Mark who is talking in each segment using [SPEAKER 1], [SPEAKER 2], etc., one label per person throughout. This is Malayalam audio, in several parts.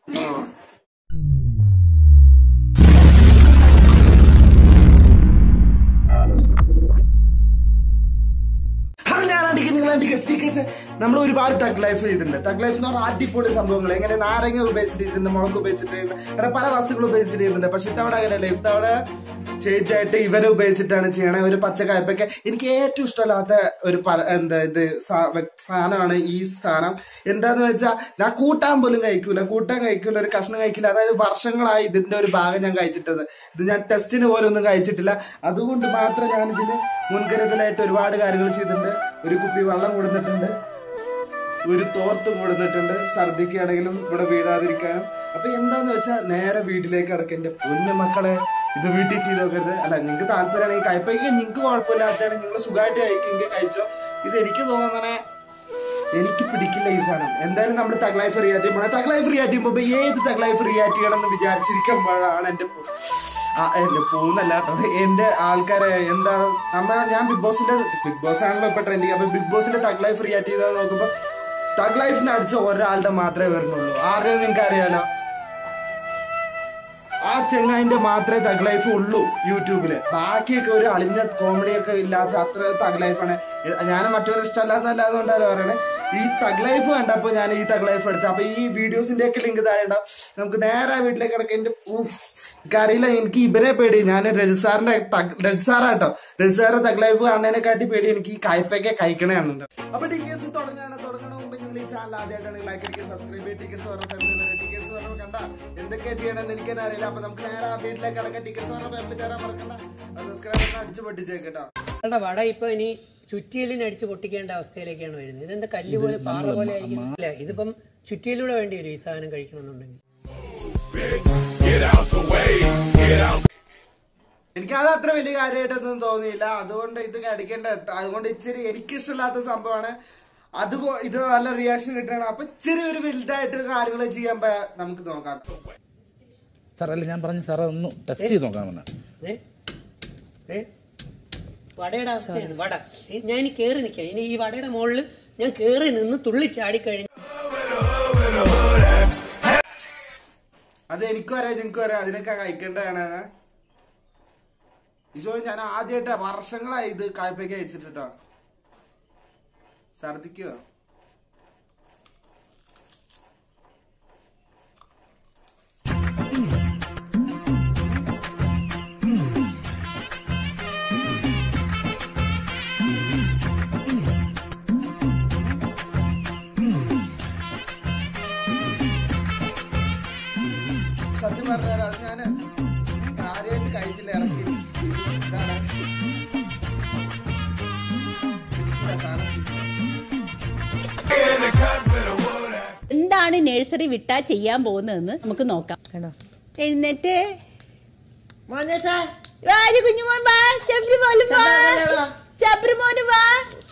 [SPEAKER 1] ഹലോ ഞാൻ അടിക്കും നിങ്ങൾ അടിക്കുക സ്റ്റിക്കേഴ്സ് നമ്മൾ ഒരുപാട് തഗ് ലൈഫ് ചെയ്തിട്ടുണ്ട് തഗ് ലൈഫ് എന്ന് പറഞ്ഞാൽ അടിപൊളി സംഭവങ്ങൾ എങ്ങനെ നാരങ്ങ ഉപയോഗിച്ചിട്ട് ചെയ്തിട്ടുണ്ട് മുളക് ഉപയോഗിച്ചിട്ട് ചെയ്തിട്ടുണ്ട് അങ്ങനെ പല വസ്തുക്കൾ ഉപയോഗിച്ചിട്ട് ചെയ്തിട്ടുണ്ട് പക്ഷെ ഇത്തവണ അങ്ങനെയല്ല ഇത്തവണ ചേഞ്ച് ആയിട്ട് ഇവരെ ഉപയോഗിച്ചിട്ടാണ് ചെയ്യണേ ഒരു പച്ചക്കായ്പൊക്കെ എനിക്ക് ഏറ്റവും ഇഷ്ടമല്ലാത്ത ഒരു പല എന്താ ഇത് സാ- സാധനമാണ് ഈ സാധനം എന്താന്ന് വെച്ചാൽ ഞാൻ കൂട്ടാൻ പോലും കഴിക്കൂല കൂട്ടാൻ കഴിക്കൂല ഒരു കഷ്ണം കഴിക്കില്ല അതായത് വർഷങ്ങളായി ഇതിന്റെ ഒരു ഭാഗം ഞാൻ കഴിച്ചിട്ടത് ഇത് ഞാൻ ടെസ്റ്റിന് പോലും ഒന്നും കഴിച്ചിട്ടില്ല അതുകൊണ്ട് മാത്രം ഞാൻ ഇതിന് മുൻകരുതലായിട്ട് ഒരുപാട് കാര്യങ്ങൾ ചെയ്തിട്ടുണ്ട് ഒരു കുപ്പി വെള്ളം കൊടുത്തിട്ടുണ്ട് ഒരു തോർത്ത് കൊടുത്തിട്ടുണ്ട് ഛർദിക്കുകയാണെങ്കിലും ഇവിടെ വീഴാതിരിക്കാനും അപ്പൊ എന്താന്ന് വെച്ചാൽ നേരെ വീട്ടിലേക്ക് അടക്കം എന്റെ പൊന്നു മക്കളെ ഇത് വീട്ടിൽ ചെയ്ത് നോക്കരുത് അല്ല നിങ്ങൾക്ക് താല്പര്യമാണെങ്കിൽ കഴിപ്പൊക്കെ നിങ്ങൾക്ക് കുഴപ്പമില്ലാത്തതാണ് നിങ്ങൾ സുഖമായിട്ട് കഴിക്കുമെങ്കിൽ കഴിച്ചോ ഇത് എനിക്ക് തോന്നണേ എനിക്ക് പിടിക്കില്ല ഈ സാധനം എന്തായാലും നമ്മൾ തഗ്ലൈഫ് റിയാക്ട് ചെയ്യുമ്പോൾ തഗ്ലൈഫ് റിയാക്ട് ചെയ്യുമ്പോൾ ഏത് തഗ്ലൈഫ് റിയാക്ട് ചെയ്യണം എന്ന് വിചാരിച്ചിരിക്കുമ്പോഴാണ് എന്റെ പോ- ആ, എന്റെ പോകുന്നല്ല കേട്ടോ എന്റെ ആൾക്കാരെ എന്താ നമ്മ ഞാൻ ബിഗ് ബോസിന്റെ ബിഗ് ബോസ് ആണല്ലോ ഇപ്പൊ ട്രെൻഡിങ് അപ്പൊ ബിഗ് ബോസിന്റെ തഗ് ലൈഫ് റിയാക്ട് ചെയ്താൽ നോക്കുമ്പോ തഗ് ലൈഫിന് അടിച്ച ഒരാളുടെ മാത്രമേ വരുന്നുള്ളൂ ആരുടെ നിങ്ങൾക്ക് അറിയാലോ ആ ചെങ്ങായിന്റെ മാത്രമേ തഗ് ലൈഫ് ഉള്ളൂ യൂട്യൂബില് ബാക്കിയൊക്കെ ഒരു അളിഞ്ഞ കോമഡി ഒക്കെ ഇല്ലാത്ത അത്ര തഗ് ലൈഫാണ് ഞാൻ മറ്റൊരു ഇഷ്ടമല്ലാന്നല്ലാതെ കൊണ്ടാണ് പറയണേ ഈ തഗ് ലൈഫ് കണ്ടപ്പോ ഞാൻ ഈ തഗ് ലൈഫ് എടുത്തു അപ്പൊ ഈ വീഡിയോസിന്റെ ഒക്കെ ലിങ്ക് താഴെ ഉണ്ടാവും നമുക്ക് നേരെ വീട്ടിലേക്ക് കിടക്കാൻ എന്റെ ഊഫ് എനിക്കറിയില്ല എനിക്ക് ഇവരെ പേടി ഞാൻ രജിസാറിന്റെ രജിസാറാട്ടോ രജിസാറിന്റെ തഗ് ലൈഫ് കാണുന്നതിനെക്കാട്ടി പേടി എനിക്ക് ഈ കായ്പയൊക്കെ കഴിക്കണേണ് അപ്പൊ ടിക്കറ്റ്സ് തുടങ്ങാണ് തുടങ്ങണ മുമ്പ് നിങ്ങൾ ഈ ചാനൽ ആദ്യമായിട്ടാണ് ലൈക്ക് അടിക്കുക സബ്സ്ക്രൈബ് ചെയ്യുക ടിക്കറ്റ്സ് പറഞ്ഞ ഫാമിലി വരെ ടിക്കറ്റ്സ് പറഞ്ഞ കണ്ട എന്തൊക്കെയാ ചെയ്യണമെന്ന് എനിക്ക് തന്നെ അറിയില്ല അപ്പൊ നമുക്ക് നേരെ ആ വീട്ടിലേക്ക് കിടക്കാം ടിക്കറ്റ്സ് പറഞ്ഞ ഫാമിലി തരാൻ മറക്കണ്ട സബ്സ്ക്രൈബ് അടിച്ചു പൊട്ടിച്ചേക്കട്ടോ
[SPEAKER 2] നിങ്ങളുടെ വട ഇപ്പൊ ഇനി ചുറ്റിയലിന് അടിച്ച് പൊട്ടിക്കേണ്ട അവസ്ഥയിലേക്കാണ് വരുന്നത് ഇതെന്താ കല്ല് പോലെ പാറ പോലെ ആയിരിക്കും അല്ല ഇതിപ്പം ചുറ്റിയലൂടെ വേണ്ടി വരും ഈ സാധനം കഴിക്കണമെന്നുണ്ടെങ്കിൽ
[SPEAKER 1] എനിക്ക് അത് അത്ര വലിയ കാര്യമായിട്ടൊന്നും തോന്നിയില്ല അതുകൊണ്ട് ഇത് കടിക്കേണ്ട അതുകൊണ്ട് ഇച്ചിരി എനിക്ക് ഇഷ്ടമില്ലാത്ത സംഭവമാണ് അത് കൊ- ഇത് നല്ല റിയാക്ഷൻ കിട്ടണം അപ്പൊ ഇച്ചിരി ഒരു വലുതായിട്ട് കാര്യങ്ങൾ ചെയ്യാൻ പ- നമുക്ക് നോക്കാം
[SPEAKER 3] സാർ അല്ല ഞാൻ പറഞ്ഞു സാറേ ഒന്ന് ടെസ്റ്റ് ചെയ്ത് നോക്കാൻ പറഞ്ഞ
[SPEAKER 2] ഏ? ഏ? വടയുടെ അവസ്ഥയാണ് വട ഏ, ഞാൻ ഇനി കേറി നിൽക്കാം ഇനി ഈ വടയുടെ മുകളിൽ ഞാൻ കേറി നിന്ന് തുള്ളി ചാടിക്കഴിഞ്ഞു
[SPEAKER 1] അത് എനിക്കും അറിയാം നിങ്ങൾക്കും അറിയാം അതിനൊക്കെ കഴിക്കേണ്ടതാണ് ഈശോ ഞാൻ ആദ്യമായിട്ട് വർഷങ്ങളായി ഇത് കായ്പയ്ക്ക് അയച്ചിട്ടോ ഛർദിക്കോ സത്യം പറഞ്ഞാൽ അത് ഞാൻ ആദ്യമായിട്ട് കഴിച്ചില്ല ഇറക്കി ഇതാണ് പിടിക്കില്ല സാധനം
[SPEAKER 4] എന്താണ് നഴ്സറി വിട്ടാ ചെയ്യാൻ പോകുന്നതെന്ന് നമുക്ക് നോക്കാം എഴുന്നേറ്റ് വാരി കുഞ്ഞുമോൻ വാ ചപ്രി മോനും വാ ചപ്രി മോനും വാ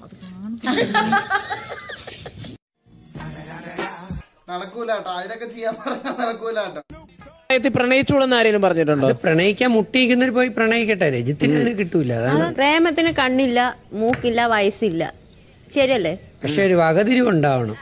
[SPEAKER 1] നടക്കൂല കേട്ടോ അതിനൊക്കെ ചെയ്യാൻ പറഞ്ഞാൽ നടക്കൂല കേട്ടോ
[SPEAKER 5] പ്രായത്തിൽ പ്രണയിച്ചോളെന്ന് ആരെങ്കിലും പറഞ്ഞിട്ടുണ്ടോ
[SPEAKER 2] അത് പ്രണയിക്കാൻ മുട്ടിയിരിക്കുന്നവർ പോയി പ്രണയിക്കട്ടെ രജിത്തിന് അതിന് കിട്ടൂല അതാണ്
[SPEAKER 6] പ്രേമത്തിന് കണ്ണില്ല മൂക്കില്ല വയസ്സില്ല ശരിയല്ലേ
[SPEAKER 2] പക്ഷെ ഒരു വകതിരിവുണ്ടാവണം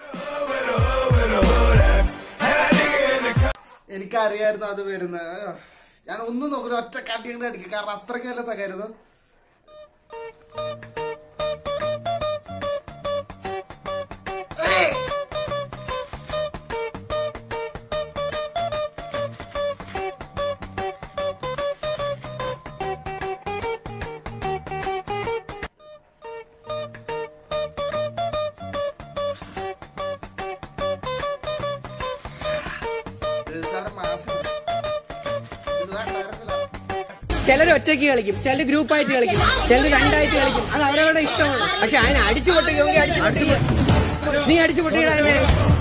[SPEAKER 1] എനിക്കറിയായിരുന്നു അത് വരുന്നത് ഞാൻ ഒന്നും നോക്കില്ല ഒറ്റ കട്ടിയുടെ അടിക്കും കാരണം അത്രയ്ക്കല്ല തകരുന്നു സാറ് മാസം ഇത് കണ്ടായിരുന്നില്ല
[SPEAKER 2] ചിലർ ഒറ്റയ്ക്ക് കളിക്കും ചിലർ ഗ്രൂപ്പായിട്ട് കളിക്കും ചിലർ രണ്ടായിട്ട് കളിക്കും അത് അവരവരുടെ ഇഷ്ടമാണ് പക്ഷെ അതിനെ അടിച്ചു പൊട്ടിക്കുമെങ്കിൽ അടിച്ചു പൊട്ടിക്കുക നീ അടിച്ചു പൊട്ടിയിടാനേ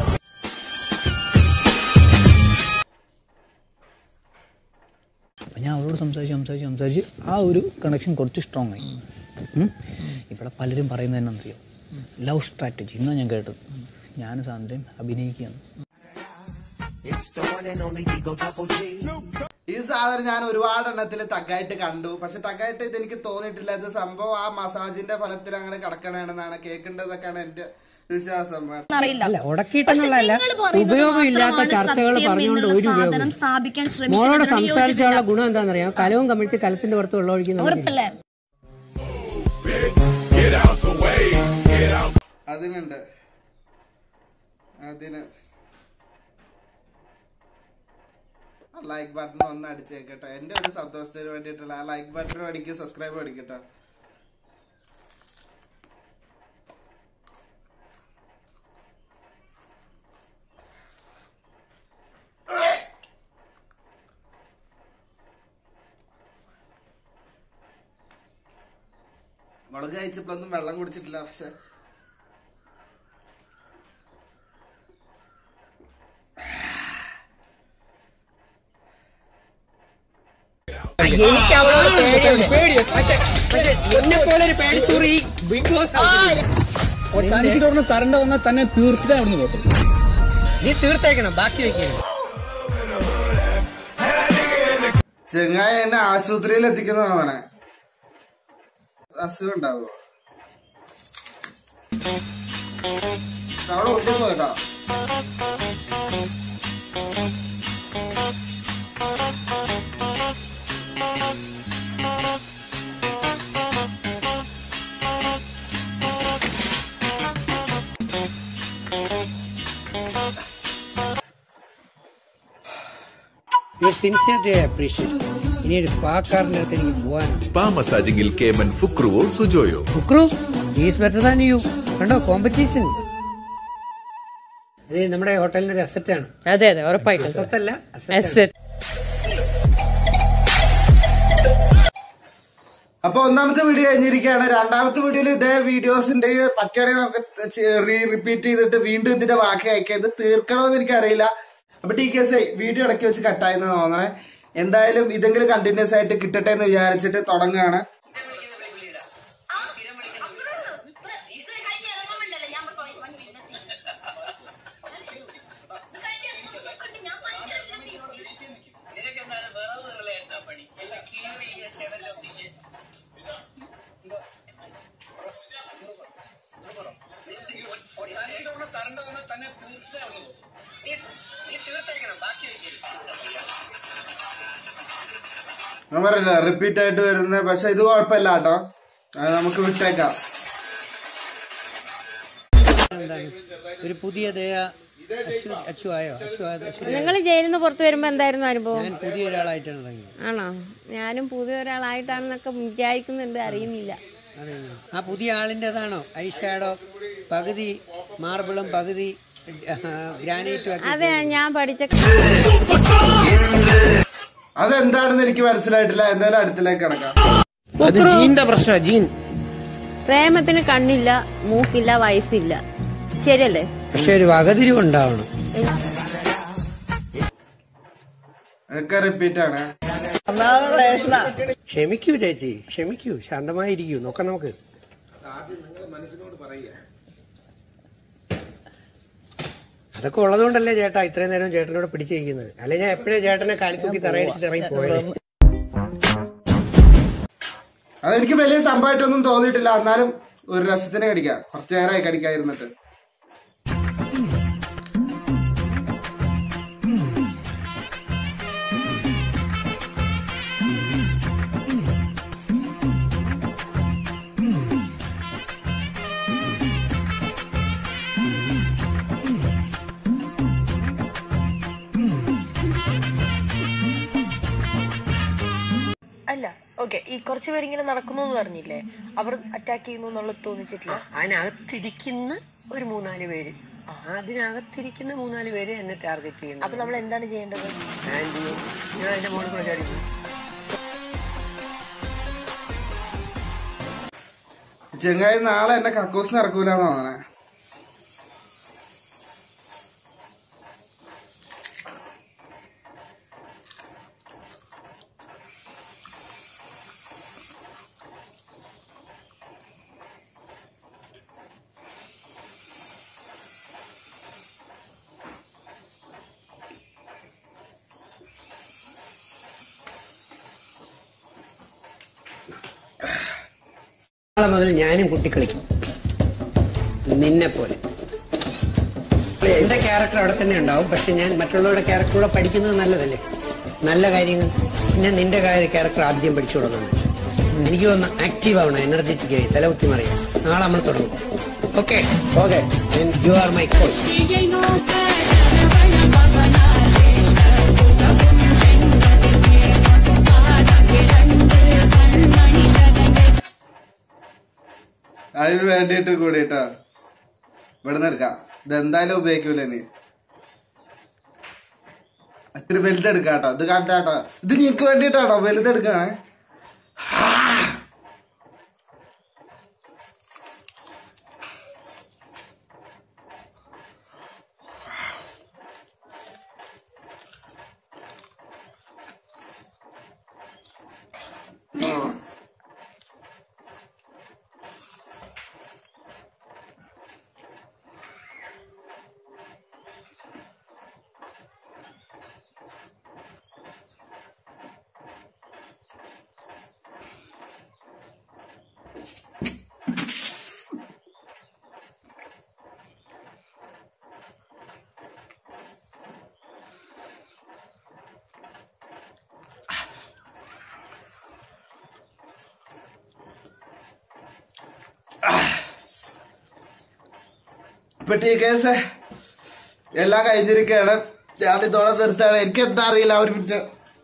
[SPEAKER 3] അപ്പം ഞാൻ അവരോട് സംസാരിച്ച് സംസാരിച്ച് സംസാരിച്ച് ആ ഒരു കണക്ഷൻ കുറച്ച് സ്ട്രോങ് ആയി ഉം. ഇവിടെ പലരും പറയുന്നത് എന്നറിയോ ലവ് സ്ട്രാറ്റജി എന്നാണ് ഞാൻ കേട്ടത് ഞാൻ സാന്ദ്രയും അഭിനയിക്കുകയാണ്
[SPEAKER 1] ഈ സാധനം ഞാൻ ഒരുപാട് എണ്ണത്തിൽ തഗ്ഗായിട്ട് കണ്ടു പക്ഷെ തഗ്ഗായിട്ട് ഇത് എനിക്ക് തോന്നിയിട്ടില്ല ഇത് സംഭവം ആ മസാജിന്റെ ഫലത്തിൽ അങ്ങനെ കിടക്കണമെന്നാണ് കേൾക്കേണ്ടതൊക്കെയാണ് എന്റെ വിശ്വാസം വേണം
[SPEAKER 4] അറിയില്ല
[SPEAKER 3] അല്ല ഉടക്കിയിട്ടെന്നുള്ളതല്ല
[SPEAKER 4] പക്ഷെ നിങ്ങൾ പറയുന്നത്
[SPEAKER 3] ഉപയോഗമില്ലാത്ത
[SPEAKER 4] മാത്രമാണ്
[SPEAKER 3] ചർച്ചകൾ
[SPEAKER 4] സത്യം
[SPEAKER 3] പറഞ്ഞുകൊണ്ട്
[SPEAKER 4] എന്നുള്ള
[SPEAKER 3] ഒരു
[SPEAKER 4] സാധനം
[SPEAKER 3] ഉപയോഗം
[SPEAKER 4] സ്ഥാപിക്കാൻ
[SPEAKER 3] മോളോട്
[SPEAKER 4] ശ്രമിക്കുന്നതിനോട്
[SPEAKER 3] സംസാരിച്ചുള്ള
[SPEAKER 4] യോജിപ്പില്ല.
[SPEAKER 3] ഗുണം എന്താണെന്നറിയാം കലവും കമിഴ്ത്തി കലത്തിന്റെ പുറത്ത് വെള്ളം ഒഴിക്കുന്ന
[SPEAKER 4] ഉറപ്പല്ലേ
[SPEAKER 1] അതിനുണ്ട് അതിന് ലൈക്ക് ബട്ടൺ ഒന്ന് അടിച്ചേക്കട്ടോ എന്റെ ഒരു സന്തോഷത്തിന് വേണ്ടിയിട്ടുള്ള ആ ലൈക്ക് ബട്ടൺ അടിക്കുക സബ്സ്ക്രൈബ് അടിക്കട്ടോ മുളക് കഴിച്ചപ്പോഴൊന്നും വെള്ളം കുടിച്ചിട്ടില്ല പക്ഷെ
[SPEAKER 2] എനിക്ക് അവളോട് പേടിയുണ്ട് പേടിയുണ്ട് പക്ഷെ പക്ഷെ എന്നെ പോലെ ഒരു പേടിത്തൂറി ബിഗ് ബോസ്
[SPEAKER 3] തനിക്ക് തരണ്ട വന്നാൽ തന്നെ തീർത്തിട്ട് അവിടുന്ന് പോകത്തും
[SPEAKER 2] നീ തീർത്തേക്കണം ബാക്കി വെക്കണം
[SPEAKER 1] ചെങ്ങായ എന്നെ ആശുപത്രിയിൽ എത്തിക്കുന്നതാണ് അസുഖം ഉണ്ടാവോ അവിടെ ഒന്നും കേട്ടോ
[SPEAKER 2] യു സിൻസിയർ അപ്രീഷിയേറ്റ് ഇനി ഒരു സ്പാക്കാറിന്റെ അടുത്ത് എനിക്ക് പോവാൻ
[SPEAKER 7] സ്പാ മസാജിംഗിൽ കേമൻ ഫുക്രുവോ സുജോയോ
[SPEAKER 2] Fukru is better than you കണ്ടോ കോമ്പറ്റീഷൻ ഇത് നമ്മുടെ ഹോട്ടലിന്റെ ഒരു അസറ്റ് ആണ്
[SPEAKER 6] അതെ അതെ ഉറപ്പായിട്ടും
[SPEAKER 2] അസത്തല്ല
[SPEAKER 6] Asset.
[SPEAKER 1] അപ്പൊ ഒന്നാമത്തെ വീഡിയോ കഴിഞ്ഞിരിക്കുകയാണ് രണ്ടാമത്തെ വീഡിയോയിൽ ഇതേ വീഡിയോസിന്റെ പറ്റുകയാണെങ്കിൽ നമുക്ക് റീ റിപ്പീറ്റ് ചെയ്തിട്ട് വീണ്ടും ഇതിന്റെ ബാക്കി അയക്കാം ഇത് തീർക്കണമെന്ന് എനിക്കറിയില്ല അപ്പൊ ടി കെ എസ് വീഡിയോ ഇടയ്ക്ക് വെച്ച് കട്ടായെന്ന് തോന്നണേ എന്തായാലും ഇതെങ്കിലും കണ്ടിന്യൂസ് ആയിട്ട് കിട്ടട്ടെ എന്ന് വിചാരിച്ചിട്ട് തുടങ്ങുകയാണ് ഞാൻ പറയില്ല റിപ്പീറ്റ് ആയിട്ട് വരുന്ന പക്ഷെ ഇത് കുഴപ്പമില്ല കേട്ടോ അത് നമുക്ക് വിട്ടേക്കാം
[SPEAKER 2] എന്താണ് ഒരു പുതിയ ദയ അശ്വ അച്ചു ആയോ അച്ചു ആയോ? അശ്വതി ആയോ?
[SPEAKER 6] നിങ്ങൾ ജയിലിൽ നിന്ന് പുറത്തു വരുമ്പോ എന്തായിരുന്നു അനുഭവം
[SPEAKER 2] ഞാൻ പുതിയ ഒരാളായിട്ടാണ് ഇറങ്ങിയത്
[SPEAKER 6] ആണോ ഞാനും പുതിയ ഒരാളായിട്ടാണെന്നൊക്കെ വിചാരിക്കുന്നുണ്ട് അറിയുന്നില്ല
[SPEAKER 2] അറിയുന്നു. ആ പുതിയ ആളിൻ്റെതാണോ ഐ ഷാഡോ പകുതി മാർബിളും പകുതി ഗ്രാനൈറ്റും ഒക്കെ
[SPEAKER 6] അതെ ഞാൻ പഠിച്ച
[SPEAKER 1] അതെന്താണെന്ന് എനിക്ക് മനസ്സിലായിട്ടില്ല എന്തായാലും അടുത്തിലേക്ക് കിടക്കാം
[SPEAKER 5] അത് ജീന്റെ പ്രശ്നം ജീൻ
[SPEAKER 6] പ്രേമത്തിന് കണ്ണില്ല മൂക്കില്ല വയസ്സില്ല ശരിയല്ലേ
[SPEAKER 2] പക്ഷെ ഒരു വകതിരിവ് ഉണ്ടാവണം
[SPEAKER 1] ഒക്കെ റിപ്പീറ്റ് ആണ്
[SPEAKER 2] ക്ഷമിക്കൂ ചേച്ചി ക്ഷമിക്കൂ ശാന്തമായിരിക്കൂ നോക്കാം നമുക്ക് അതൊക്കെ ഉള്ളതുകൊണ്ടല്ലേ ചേട്ടാ ഇത്രയും നേരം ചേട്ടനോട് പിടിച്ചിരിക്കുന്നത് അല്ലെ ഞാൻ എപ്പോഴും ചേട്ടനെ കാലിത്തൂക്കി തറയടിച്ചിട്ട് ഇറങ്ങി പോയത്
[SPEAKER 1] അതെനിക്ക് വലിയ സംഭവമായിട്ടൊന്നും തോന്നിയിട്ടില്ല എന്നാലും ഒരു രസത്തിന് കടിക്കാം കുറച്ചു നേരമായി കടിക്കാതിരുന്നിട്ട്
[SPEAKER 8] അല്ല ഓക്കെ ഈ കുറച്ച് പേരിങ്ങനെ നടക്കുന്നു എന്ന് പറഞ്ഞില്ലേ അവർ അറ്റാക്ക് ചെയ്യുന്നു എന്നുള്ളത് തോന്നിച്ചിട്ടില്ല
[SPEAKER 2] അതിനകത്തിരിക്കുന്ന ഒരു മൂന്നാല് പേര് അതിനകത്തിരിക്കുന്ന മൂന്നാല് പേര് എന്നെ ടാർഗറ്റ്
[SPEAKER 8] അപ്പൊ
[SPEAKER 2] ചെയ്യുന്നു
[SPEAKER 8] നമ്മൾ എന്താണ് ചെയ്യേണ്ടത്
[SPEAKER 2] ആൻഡ് ഞാൻ എന്റെ മോളിൽ കൂടെ ചാടി പോകും.
[SPEAKER 1] ചെങ്ങായി നാളെ എന്നെ കക്കൂസിന് ഇറക്കൂലെന്ന് തോന്നണേ
[SPEAKER 2] നാളെ മുതൽ ഞാനും കുട്ടിക്കളിക്കും നിന്നെ പോലെ എന്റെ ക്യാരക്ടർ അവിടെ തന്നെ ഉണ്ടാവും പക്ഷെ ഞാൻ മറ്റുള്ളവരുടെ ക്യാരക്ടർ കൂടെ പഠിക്കുന്നത് നല്ലതല്ലേ നല്ല കാര്യങ്ങൾ പിന്നെ നിന്റെ ക്യാരക്ടർ ആദ്യം പഠിച്ചു തുടങ്ങണം എനിക്ക് തോന്നുന്നു ആക്റ്റീവ് ആവണം എനർജറ്റിക് ആയി തലകുത്തി മറിയാം നാളെ നമ്മൾ തുടങ്ങും okay okay you are my coach
[SPEAKER 1] അതിന് വേണ്ടിയിട്ട് കൂടിട്ടോ ഇവിടെ എടുക്കാം ഇതെന്തായാലും ഉപയോഗിക്കൂല നീ അത്തിരി വലുതെടുക്കാം കേട്ടോ ഇത് കാട്ടാട്ടോ ഇത് നിനക്ക് വേണ്ടിട്ടാണോ വലുതെടുക്കണേ ഇപ്പൊ ടീ കേസ് എല്ലാം കഴിഞ്ഞിരിക്കുകയാണ് ഞാൻ ഇതോടെ നിർത്താണ് എനിക്ക് എന്താ അറിയില്ല ഒരു മിനിറ്റ്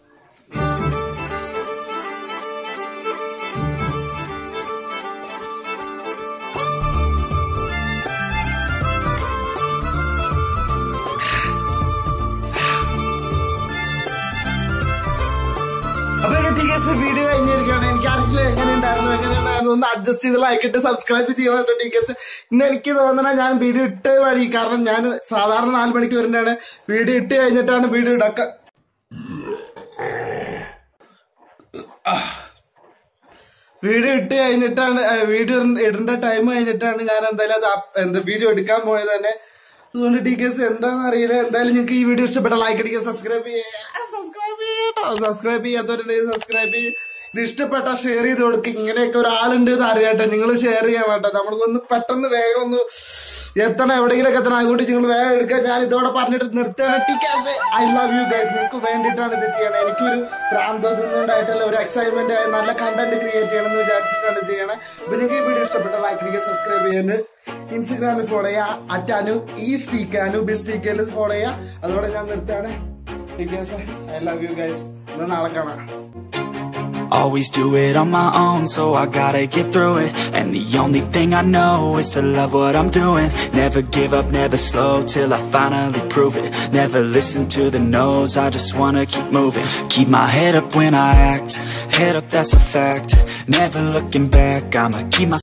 [SPEAKER 1] അപ്പൊ ടീ കേസ് വീഡിയോ കഴിഞ്ഞിരിക്കുകയാണ് എനിക്ക് അറിയില്ല എങ്ങനെ ഉണ്ടായിരുന്നു എങ്ങനെ ഉണ്ടായിരുന്നു ഒന്ന് അഡ്ജസ്റ്റ് ചെയ്ത് ലൈക്ക് ഇട്ട് സബ്സ്ക്രൈബ് ചെയ്യണം ടീ കേസ് ഇന്ന് എനിക്ക് തോന്നണ ഞാൻ വീഡിയോ ഇട്ട് വഴി കാരണം ഞാൻ സാധാരണ നാല് മണിക്ക് വരുന്നതാണ് വീഡിയോ ഇട്ട് കഴിഞ്ഞിട്ടാണ് വീഡിയോ ഇടക്ക വീഡിയോ ഇട്ട് കഴിഞ്ഞിട്ടാണ് ഏഹ്, വീഡിയോ ഇടേണ്ട ടൈം കഴിഞ്ഞിട്ടാണ് ഞാൻ എന്തായാലും അത് അപ്പ്- എന്താ വീഡിയോ എടുക്കാൻ പോയത് തന്നെ അതുകൊണ്ട് ടി കേസ് എന്താണെന്ന് അറിയില്ല എന്തായാലും നിങ്ങൾക്ക് ഈ വീഡിയോ ഇഷ്ടപ്പെട്ട ലൈക്ക് അടിക്കുക സബ്സ്ക്രൈബ് ചെയ്യുക സബ്സ്ക്രൈബ് ചെയ്യട്ടോ സബ്സ്ക്രൈബ് ചെയ്യാത്തവരുണ്ടെങ്കിൽ സബ്സ്ക്രൈബ് ചെയ്ത് ഇത് ഇഷ്ടപ്പെട്ട ഷെയർ ചെയ്ത് കൊടുക്കുക ഇങ്ങനെയൊക്കെ ഒരാളുണ്ട് എന്ന് അറിയട്ടെ നിങ്ങൾ ഷെയർ ചെയ്യാൻ വേണ്ട നമ്മൾക്കൊന്ന് പെട്ടെന്ന് വേഗം ഒന്ന് എത്തണം എവിടെയെങ്കിലൊക്കെ എത്തണം അതുകൊണ്ട് നിങ്ങൾ വേഗം എടുക്കുക ഞാൻ ഇതോടെ പറഞ്ഞിട്ട് നിർത്തുകയാണ് ടിക്കാസ് ഐ ലവ് യു ഗൈസ് നിങ്ങൾക്ക് വേണ്ടിയിട്ടാണ് ഇത് ചെയ്യണത് എനിക്കൊരു ഭ്രാന്തതുണ്ടായിട്ടല്ല ഒരു എക്സൈറ്റ്മെന്റ് ആയി നല്ല കണ്ടന്റ് ക്രിയേറ്റ് ചെയ്യണം എന്ന് വിചാരിച്ചിട്ടാണ് ഇത് ചെയ്യണത് അപ്പൊ നിങ്ങൾക്ക് ഈ വീഡിയോ ഇഷ്ടപ്പെട്ട ലൈക്ക് ചെയ്യുക സബ്സ്ക്രൈബ് ചെയ്യാൻ ഇൻസ്റ്റഗ്രാമിൽ ഫോളോ ചെയ്യുക അറ്റ് അനു ഈ സ്റ്റീക്ക് അനു ബി സ്റ്റീക്കയിൽ ഫോളോ ചെയ്യുക അതോടെ ഞാൻ നിർത്തുകയാണ് ടിക്കാസ് ഐ ലവ് യു ഗൈസ് എന്നാൽ നാളെ കാണാം
[SPEAKER 9] Always do it on my own, so I gotta get through it. And the only thing I know is to love what I'm doing. Never give up, never slow till I finally prove it. Never listen to the no's, I just wanna keep moving. Keep my head up when I act, head up, that's a fact. Never looking back, I'ma keep my